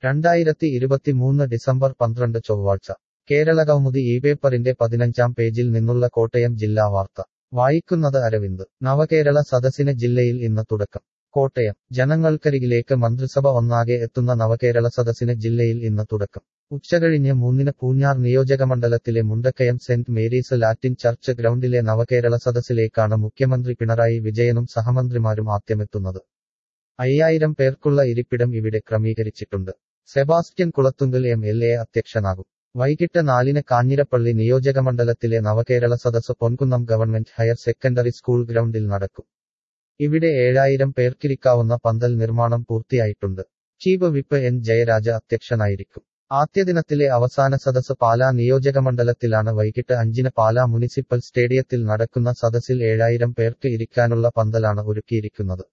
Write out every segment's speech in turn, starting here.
രണ്ടായിരത്തി ഇരുപത്തിമൂന്ന് ഡിസംബർ പന്ത്രണ്ട് ചൊവ്വാഴ്ച കേരളകൗമുദി ഈ പേപ്പറിന്റെ പതിനഞ്ചാം പേജിൽ നിന്നുള്ള കോട്ടയം ജില്ലാ വാർത്ത വായിക്കുന്നത് അരവിന്ദ് നവകേരള സദസ്സിന് ജില്ലയിൽ ഇന്ന് തുടക്കം കോട്ടയം ജനങ്ങൾക്കരികിലേക്ക് മന്ത്രിസഭ ഒന്നാകെ എത്തുന്ന നവകേരള സദസ്സിന് ജില്ലയിൽ ഇന്ന് തുടക്കം ഉച്ചകഴിഞ്ഞ് മൂന്നിന് പൂഞ്ഞാർ നിയോജകമണ്ഡലത്തിലെ Mundakkayam Saint Mary's Latin church ഗ്രൗണ്ടിലെ നവകേരള സദസ്സിലേക്കാണ് മുഖ്യമന്ത്രി പിണറായി വിജയനും സഹമന്ത്രിമാരും ആദ്യമെത്തുന്നത് അയ്യായിരം പേർക്കുള്ള ഇരിപ്പിടം ഇവിടെ ക്രമീകരിച്ചിട്ടുണ്ട് Sebastian Kulathunkal M L A അധ്യക്ഷനാകും വൈകിട്ട് നാലിന് കാഞ്ഞിരപ്പള്ളി നിയോജകമണ്ഡലത്തിലെ നവകേരള സദസ് Ponkunnam government higher secondary school ഗ്രൗണ്ടിൽ നടക്കും ഇവിടെ ഏഴായിരം പേർക്കിരിക്കാവുന്ന പന്തൽ നിർമ്മാണം പൂർത്തിയായിട്ടുണ്ട് ചീഫ് വിപ്പ് എൻ ജയരാജ അധ്യക്ഷനായിരിക്കും ആദ്യദിനത്തിലെ അവസാന സദസ് പാലാ നിയോജകമണ്ഡലത്തിലാണ് വൈകിട്ട് അഞ്ചിന് പാലാ മുനിസിപ്പൽ സ്റ്റേഡിയത്തിൽ നടക്കുന്ന സദസ്സിൽ ഏഴായിരം പേർക്ക് ഇരിക്കാനുള്ള പന്തലാണ് ഒരുക്കിയിരിക്കുന്നത്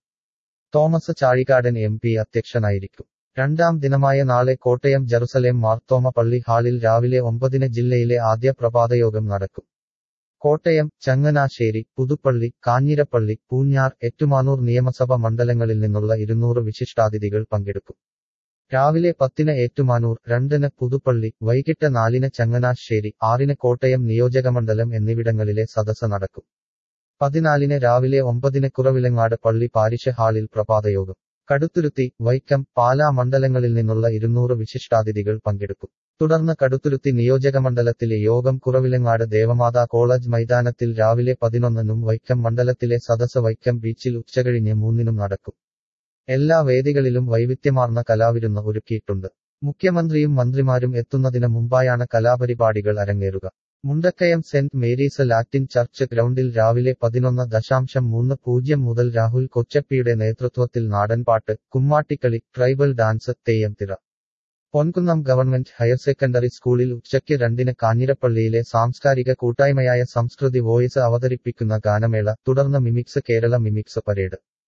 തോമസ് ചാഴികാടൻ എം പി അധ്യക്ഷനായിരിക്കും രണ്ടാം ദിനമായ നാളെ കോട്ടയം ജറുസലേം മാർത്തോമ പള്ളി ഹാളിൽ രാവിലെ ഒമ്പതിന് ജില്ലയിലെ ആദ്യ പ്രഭാതയോഗം നടക്കും കോട്ടയം ചങ്ങനാശ്ശേരി പുതുപ്പള്ളി കാഞ്ഞിരപ്പള്ളി പൂഞ്ഞാർ ഏറ്റുമാനൂർ നിയമസഭ മണ്ഡലങ്ങളിൽ നിന്നുള്ള ഇരുന്നൂറ് വിശിഷ്ടാതിഥികൾ പങ്കെടുക്കും രാവിലെ പത്തിന് ഏറ്റുമാനൂർ രണ്ടിന് പുതുപ്പള്ളി വൈകിട്ട് നാലിന് ചങ്ങനാശ്ശേരി ആറിന് കോട്ടയം നിയോജകമണ്ഡലം എന്നിവിടങ്ങളിലെ സദസ്സ് നടക്കും പതിനാലിന് രാവിലെ ഒമ്പതിന് കുറവിലങ്ങാട് പള്ളി പാരിഷ് ഹാളിൽ പ്രഭാതയോഗം കടുത്തുരുത്തി വൈക്കം പാലാ മണ്ഡലങ്ങളിൽ നിന്നുള്ള ഇരുന്നൂറ് വിശിഷ്ടാതിഥികൾ പങ്കെടുക്കും തുടർന്ന് കടുത്തുരുത്തി നിയോജകമണ്ഡലത്തിലെ യോഗം കുറവിലങ്ങാട് ദേവമാതാ കോളേജ് മൈതാനത്തിൽ രാവിലെ പതിനൊന്നിനും വൈക്കം മണ്ഡലത്തിലെ സദസ് വൈക്കം ബീച്ചിൽ ഉച്ചകഴിഞ്ഞ് മൂന്നിനും നടക്കും എല്ലാ വേദികളിലും വൈവിധ്യമാർന്ന കലാവിരുന്ന് ഒരുക്കിയിട്ടുണ്ട് മുഖ്യമന്ത്രിയും മന്ത്രിമാരും എത്തുന്നതിന് മുമ്പായാണ് കലാപരിപാടികൾ അരങ്ങേറുക Mundakkayam Saint Mary's Latin church ഗ്രൗണ്ടിൽ രാവിലെ പതിനൊന്ന് ദശാംശം മൂന്ന് പൂജ്യം മുതൽ രാഹുൽ കൊച്ചപ്പിയുടെ നേതൃത്വത്തിൽ നാടൻപാട്ട് കുമ്മാട്ടിക്കളി tribal dance theyyam thira Ponkunnam government higher secondary സ്കൂളിൽ ഉച്ചയ്ക്ക് രണ്ടിന് കാഞ്ഞിരപ്പള്ളിയിലെ സാംസ്കാരിക കൂട്ടായ്മയായ സംസ്കൃതി വോയിസ് അവതരിപ്പിക്കുന്ന ഗാനമേള തുടർന്ന് മിമിക്സ് കേരള മിമിക്സ് പരേഡ്